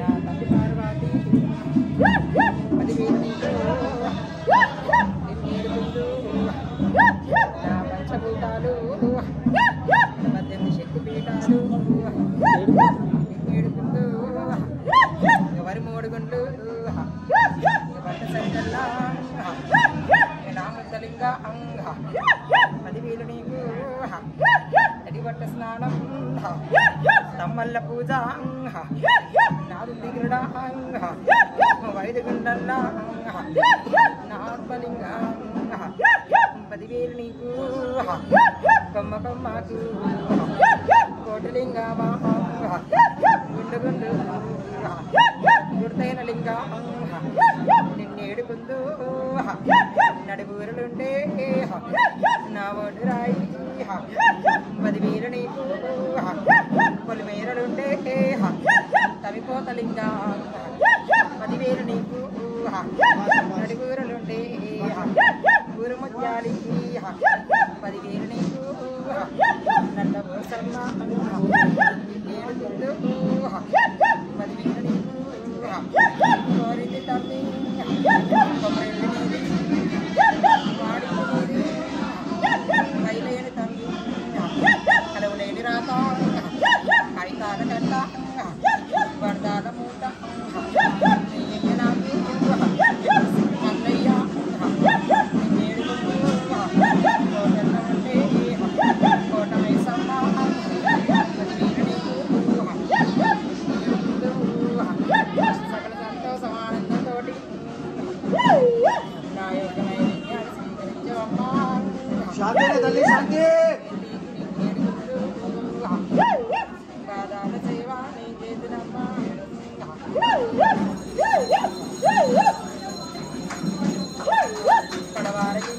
నా తల్లి పార్వతి పదివేలు నీకు నిన్నేడుకుందు నా పంచభూతాలు పద్దెనిమిది శక్తి పీఠాలు నిన్నేడుకుందు ఎవరి మూడు గుండ్లు పట్ట సైతల్లా నామలింగ అంగ పదివేలు నీకు తడిబట్ట స్నానం తమ్మల్ల పూజ నాదు దిగుడ వైదుగుండల్ల నార్మలింగ పదివేలు నీకు కొమ్మ కొమ్మకు కోటలింగ గుండు గుండు గుర్తైన లింగ నిన్నేడుకుందు నడుగురులుండే నా ఒడ్డు రాయి పదివేలు నీకు పొలిమేరలుండే తవిపోతలింగ పదివేలు నీకు నడుగురులుండే ఊరు ముత్యాలి పదివేలు నీకు నల్ల పోసమ్మ ఏడుకుందు పదివేలు నీకు కోరింది తల్లి కొమ్మరెల్లి నీది వాడి నీది కైలేని తల్లి కలవలేని రాత కైతాల కట్ట వరదాల మూట నెయ్యి నాకు మల్లయ్య నిన్నేడుకుందు కోటల్ల ఉంటే కోట మైసమ్మ పదివేలు నీకు సకల సంతోషం ఆనందంతోటి నా యొక్క నైవేద్యాన్ని స్వీకరించవమ్మా శాంతి తల్లి శాంతి పాదాల సేవ నేను చేసినమ్మా పడవారకి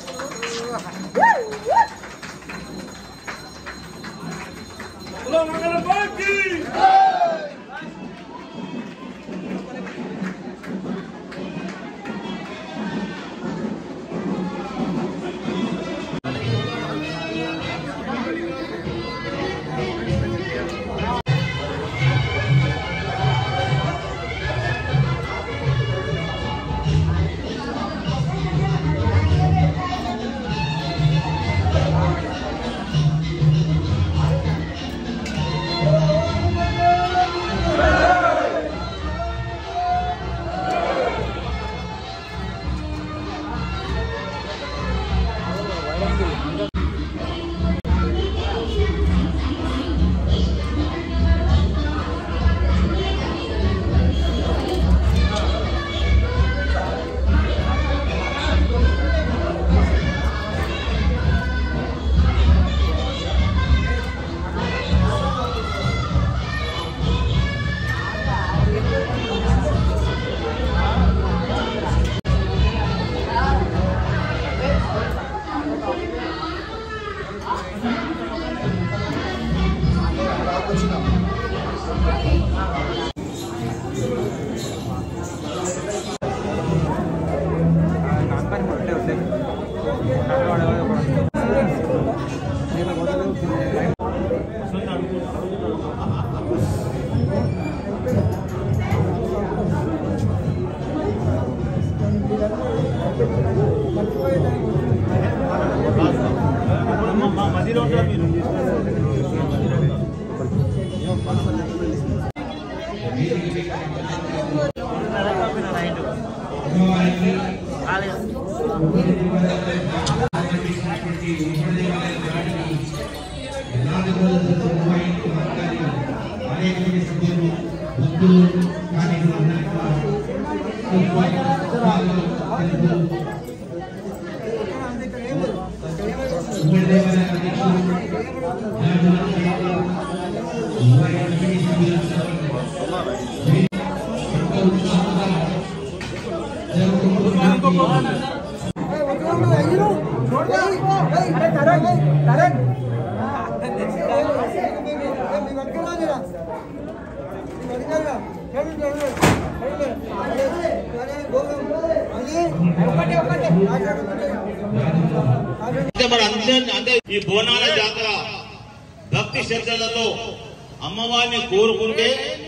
అంటే మరి అందరిని అంటే ఈ బోనాల జాతర భక్తి శ్రద్ధలతో అమ్మవారిని కోరుకుంటే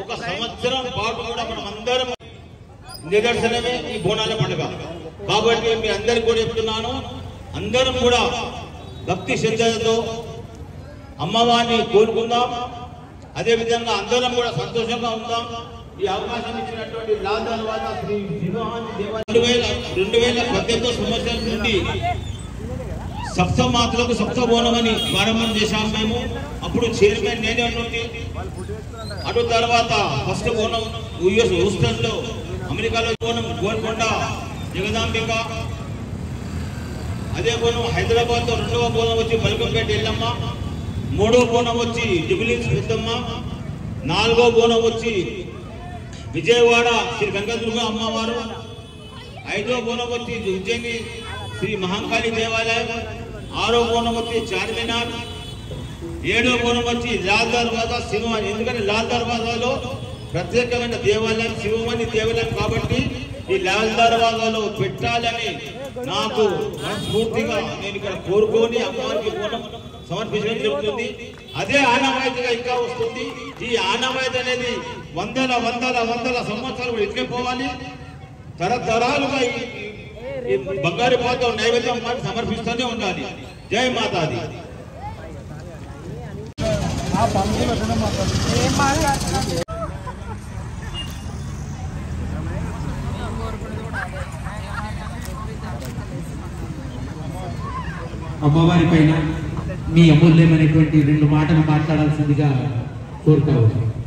ఒక సంవత్సరం పాటు కూడా మనం అందరం నిదర్శనమే ఈ బోనాల పండుగ కాబట్టి మీ అందరికి కూడా చెప్తున్నాను అందరం కూడా భక్తి శ్రద్ధలతో అమ్మవారిని కోరుకుందాం అదే విధంగా అందరం కూడా సంతోషంగా ఉందాం ఈ అవకాశం ఇచ్చినటువంటి లాల్ దర్వాజా శ్రీ సింహాన్ని దేవాలయం రెండు వేల రెండు వేల పద్దెనిమిదో సంవత్సరం నుండి సప్తమాతలకు సప్తబోనం అని ప్రారంభం చేశాం మేము అప్పుడు చైర్మన్ నేనే ఉండి అటు తర్వాత ఫస్ట్ బోనం యుఎస్ హూస్టన్ లో అమెరికాలో బోనం గోల్కొండ జగదాంబిక అదే బోనం హైదరాబాద్ లో రెండవ బోనం వచ్చి బల్కంపేట ఎల్లమ్మ మూడో బోనం వచ్చి జుబిలీస్ పెద్దమ్మ నాలుగో బోనం వచ్చి విజయవాడ శ్రీ కనకదుర్గ అమ్మవారు ఐదో బోనం వచ్చి ఉజ్జయిని శ్రీ మహంకాళి దేవాలయం ఆరో బోనం వచ్చి చార్మినార్ ఏడో బోనం వచ్చి లాల్ దర్వాజా శివమని ఎందుకంటే లాల్ దర్వాజాలో ప్రత్యేకమైన దేవాలయం శివమని దేవాలయం కాబట్టి ఈ లాల్ దర్వాజాలో పెట్టాలని నాకు మనస్ఫూర్తిగా నేను ఇక్కడ కోరుకొని అమ్మవారికి బోనం సమర్పించడం జరుగుతుంది అదే ఆనవాయితీగా ఇంకా వస్తుంది ఈ ఆనవాయితీ అనేది వందల వందల వందల సంవత్సరాలు కూడా ఇట్లే పోవాలి తరతరాలుగా ఈ- ఈ బంగారు పాత్ర నైవేద్యం మాకు సమర్పిస్తూనే ఉండాలి జై మాతాది అమ్మవారి పైన మీ అమూల్యమైనటువంటి రెండు మాటలు మాట్లాడాల్సిందిగా కోరుతావు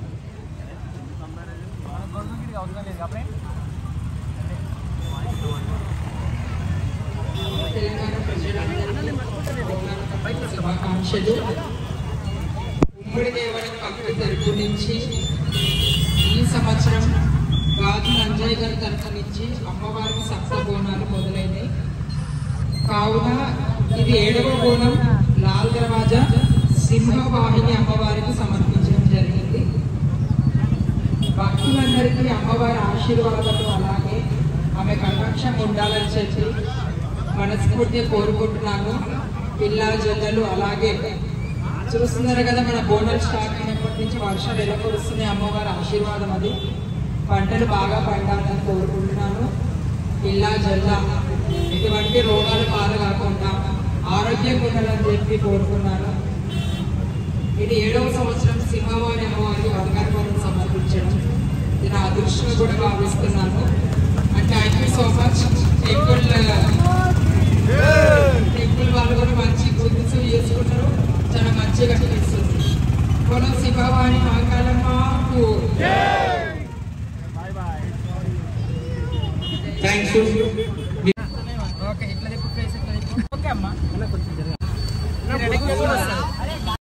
తెలంగాణ ప్రజలందరికీ శుభాకాంక్షలు ఉమ్మడి దేవాలయం భక్తి తరపు నుంచి ఈ సంవత్సరం గాజు అంజయ్ గారి తరపు నుంచి అమ్మవారికి సప్త బోనాలు మొదలైనవి కావున ఇది ఏడవ బోనం లాల్ దర్వాజా సింహవాహిని అమ్మవారికి సమర్పించడం జరిగింది భక్తులందరికీ అమ్మవారి ఆశీర్వాదాలు అలాగే ఆమె కటాక్షం ఉండాలని చెప్పి మనస్ఫూర్తిగా కోరుకుంటున్నాను పిల్ల జల్లలు అలాగే చూస్తున్నారు కదా మన బోనల్ స్టార్ట్ అయినప్పటి నుంచి వర్షాలు ఎలా కురుస్తున్నాయి అమ్మవారి ఆశీర్వాదం అది పంటలు బాగా పండాలని కోరుకుంటున్నాను పిల్ల జల్ల ఎటువంటి రోగాలు పాల్గొకుండా ఆరోగ్యంగా ఉండాలని చెప్పి కోరుకున్నాను ఇది ఏడవ సంవత్సరం సింహవారి అమ్మవారికి బంగారు పనులు సమర్పించడం ఇది నా అదృష్టంగా కూడా భావిస్తున్నాను and thank you so much temple temple వాళ్ళు కూడా మంచి గుర్తు చేసుకుంటారు చాలా మంచిగా కనిపిస్తుంది కొనం శివవాణి మంగళమ్మకు థ్యాంక్స్